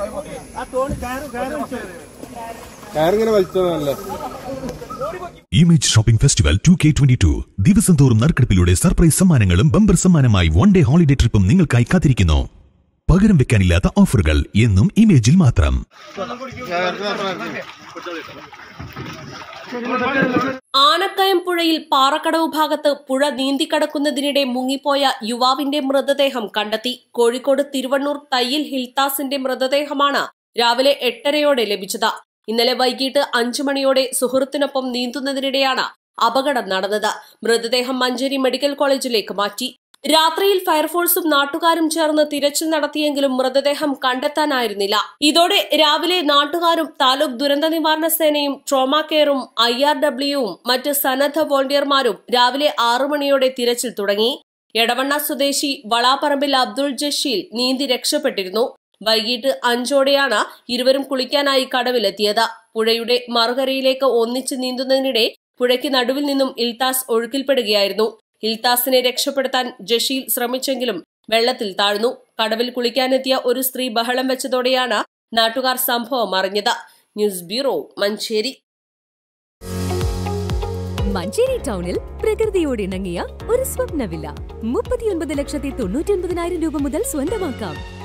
കയറിങ്ങനെ വലിച്ചതല്ലേ image shopping festival two K twenty two ദിവസം തോറും നറുക്കെടുപ്പിലൂടെ സർപ്രൈസ് സമ്മാനങ്ങളും ബമ്പർ സമ്മാനമായി വൺ ഡേ ഹോളിഡേ ട്രിപ്പും നിങ്ങൾക്കായി കാത്തിരിക്കുന്നു പകരം വെക്കാനില്ലാത്ത ഓഫറുകൾ എന്നും ഇമേജിൽ മാത്രം ആനക്കയം പുഴയിൽ പാറക്കടവ് ഭാഗത്ത് പുഴ നീന്തിക്കടക്കുന്നതിനിടെ മുങ്ങിപ്പോയ യുവാവിന്റെ മൃതദേഹം കണ്ടെത്തി കോഴിക്കോട് തിരുവണ്ണൂർ തയ്യിൽ ഹിൽത്താസിന്റെ മൃതദേഹമാണ് രാവിലെ എട്ടരയോടെ ലഭിച്ചത് ഇന്നലെ വൈകിട്ട് അഞ്ചു മണിയോടെ സുഹൃത്തിനൊപ്പം നീന്തുന്നതിനിടെയാണ് അപകടം നടന്നത് മൃതദേഹം മഞ്ചേരി മെഡിക്കൽ കോളേജിലേക്ക് മാറ്റി രാത്രിയിൽ ഫയർഫോഴ്സും നാട്ടുകാരും ചേർന്ന് തിരച്ചിൽ നടത്തിയെങ്കിലും മൃതദേഹം കണ്ടെത്താനായിരുന്നില്ല ഇതോടെ രാവിലെ നാട്ടുകാരും താലൂക്ക് ദുരന്ത നിവാരണ സേനയും ട്രോമ കെയറും ഐ ആർ ഡബ്ല്യുവും മറ്റ് സന്നദ്ധ വോളണ്ടിയർമാരും രാവിലെ ആറു മണിയോടെ തിരച്ചിൽ തുടങ്ങി എടവണ്ണ സ്വദേശി വളാപ്പറമ്പിൽ അബ്ദുൾ ജഷീൽ നീന്തി രക്ഷപ്പെട്ടിരുന്നു വൈകിട്ട് അഞ്ചോടെയാണ് ഇരുവരും കുളിക്കാനായി കടവിലെത്തിയത് പുഴയുടെ മറുകരയിലേക്ക് ഒന്നിച്ച് നീന്തുന്നതിനിടെ പുഴയ്ക്ക് നടുവിൽ നിന്നും ഇൽത്താസ് ഒഴുക്കിൽപ്പെടുകയായിരുന്നു ഇൽത്താസിനെ രക്ഷപ്പെടുത്താൻ ജഷീൽ ശ്രമിച്ചെങ്കിലും വെള്ളത്തിൽ താഴ്ന്നു കടവിൽ കുളിക്കാനെത്തിയ ഒരു സ്ത്രീ ബഹളം വെച്ചതോടെയാണ് നാട്ടുകാർ സംഭവം അറിഞ്ഞത് ന്യൂസ് ബ്യൂറോ മഞ്ചേരി മഞ്ചേരി ടൗണിൽ പ്രകൃതിയോട് ഇണങ്ങിയ ഒരു സ്വപ്ന വില്ല മുപ്പത്തിയൊൻപത് ലക്ഷത്തി തൊണ്ണൂറ്റി ഒൻപതിനായിരം രൂപ മുതൽ സ്വന്തമാക്കാം